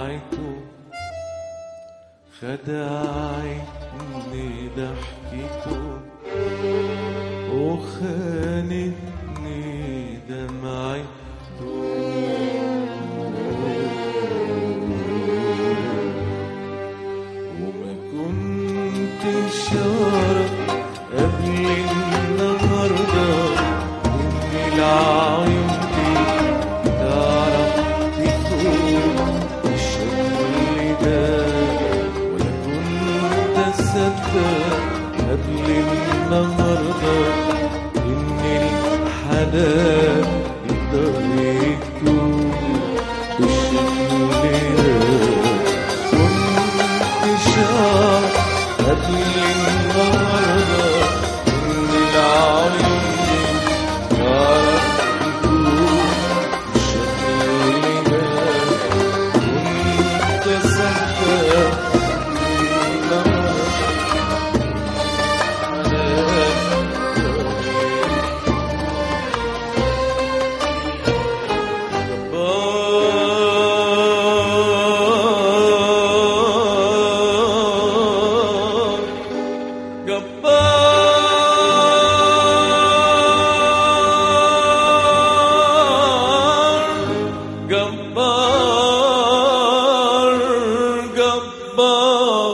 دمعته خدعتني ضحكته وخانتني دمعته وما كنتش أعرف قبل النهارده إن العيون دي تعرف تكون بالشكل ده ولا كنت أصدق قبل النهارده إن الحنان يقدر يكون بالشكل ده كنتش أعرف قبل النهارده إن العيون دي تعرف تكون بالشكل ده كنت أصدق جبار جبار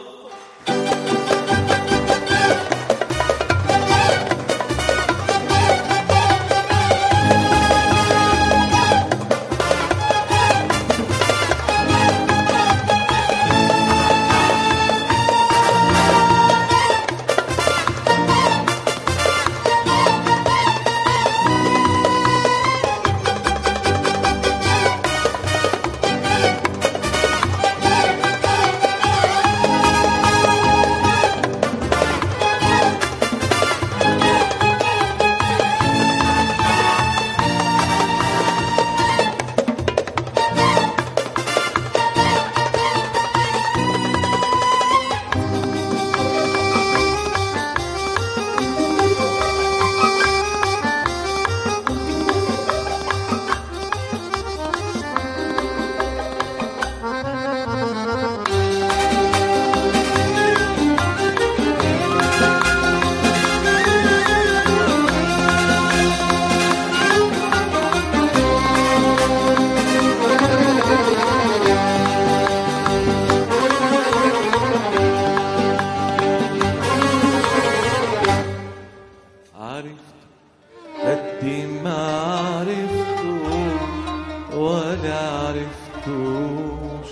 عرفت قد ما عرفته ولا عرفتوش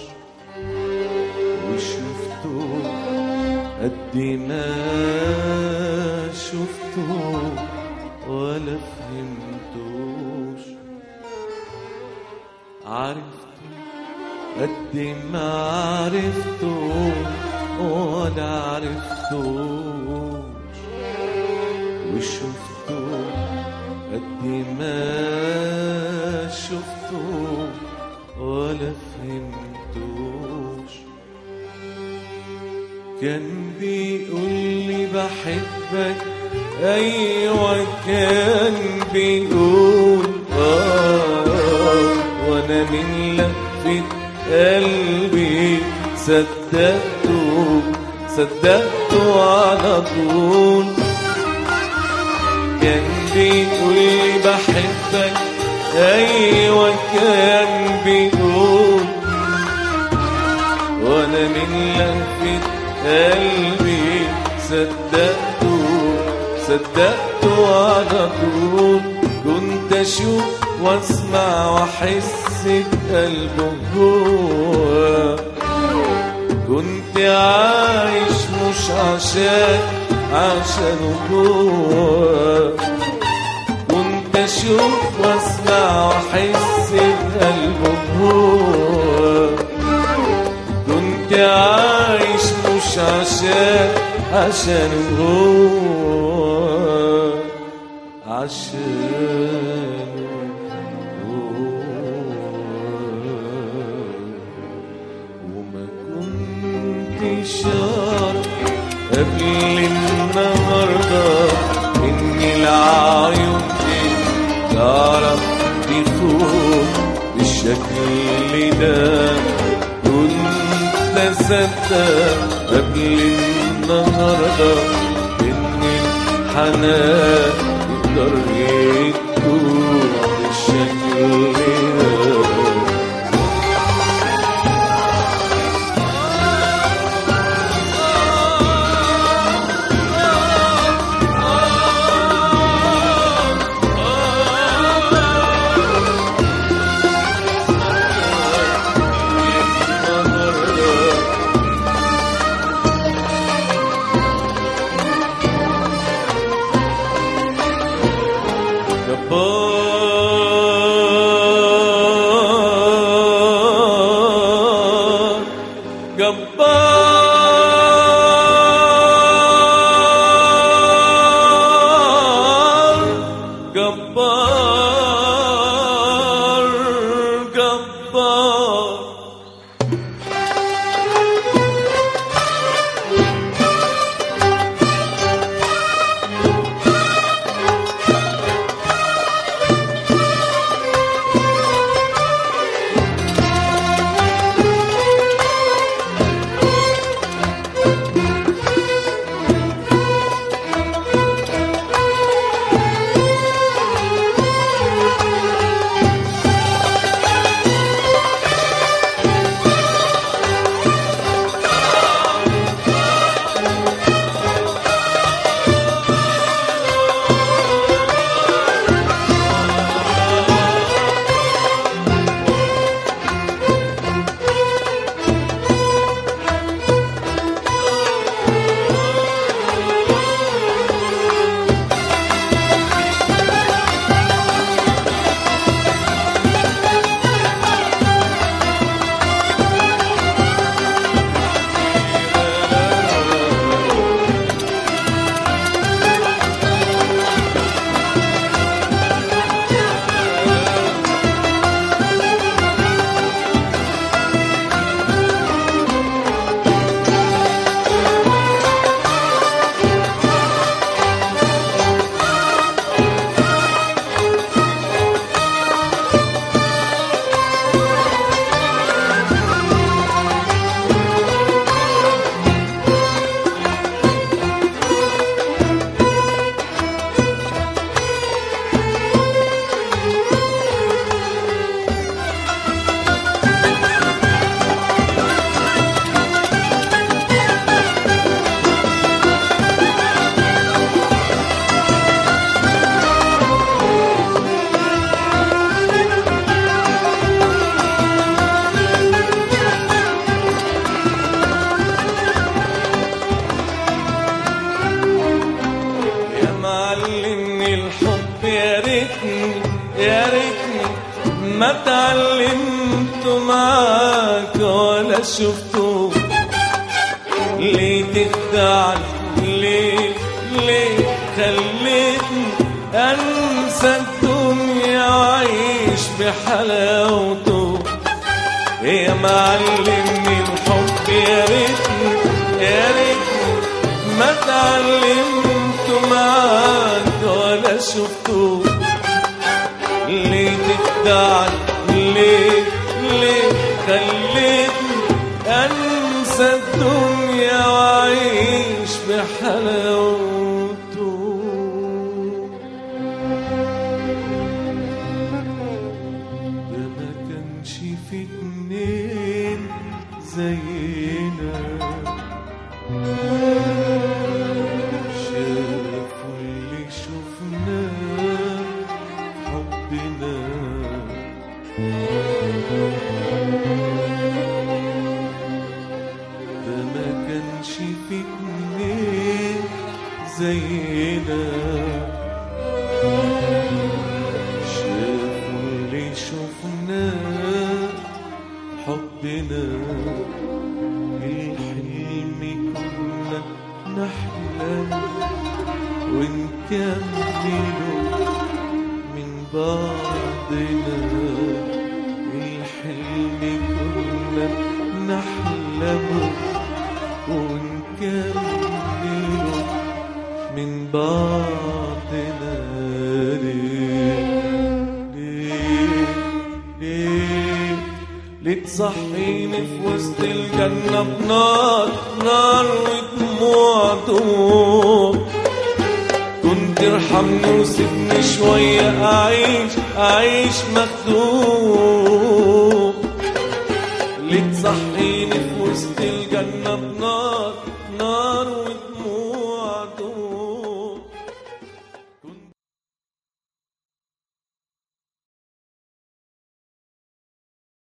وشفته قد ما شفته ولا فهمتوش عرفت قد ما عرفته ولا عرفتوش وشفته قد ما شفته ولا فهمتوش كان بيقول لي بحبك ايوه كان بيقول اه وانا من لفة قلبي صدقته صدقته على طول كان بيقول لي بحبك ايوه كان بيقول وانا من لهفة قلبي صدقته صدقته على طول كنت اشوف واسمع واحس بقلبه هو كنت عايش مش عشان عشانه هو كنت اشوف واسمع واحس بقلبه هو كنت عايش مش عشان عشانه هو عشانه هو وما كنتش أعرف قبل النهارده إن العيون دي تعرف تفوق بالشكل ده كنت أصدق قبل النهاردة إن الحنان يقدر يكون بالشكل ده جبار جبار جبار جبار يا معلمني الحب يا ريتني يا ريتني ما اتعلمت معاك ولا شفته ليه تخدعني ليه ليه خليتني انسى الدنيا واعيش بحلاوته يا معلمني الحب يا ريتني يا ريتني ما اتعلمت معاك ولا شفته ليه تخدعني ليه ليه خليتني انسى الدنيا واعيش بحلاوته ده ما كانش في اتنين زينا شافوا اللي شفناه حبنا ده ما كانش في اتنين زينا شافوا اللي شفناه حبنا الحلم كنا نحلم ونكمله من بعضنا الحلم كنا نحلمه ونكمله من بعضنا ليه ليه ليه لتصحيني في وسط الجنة بنار نار ودموع دموع كنت ارحمني وسيبني شوية أعيش أعيش مخدوع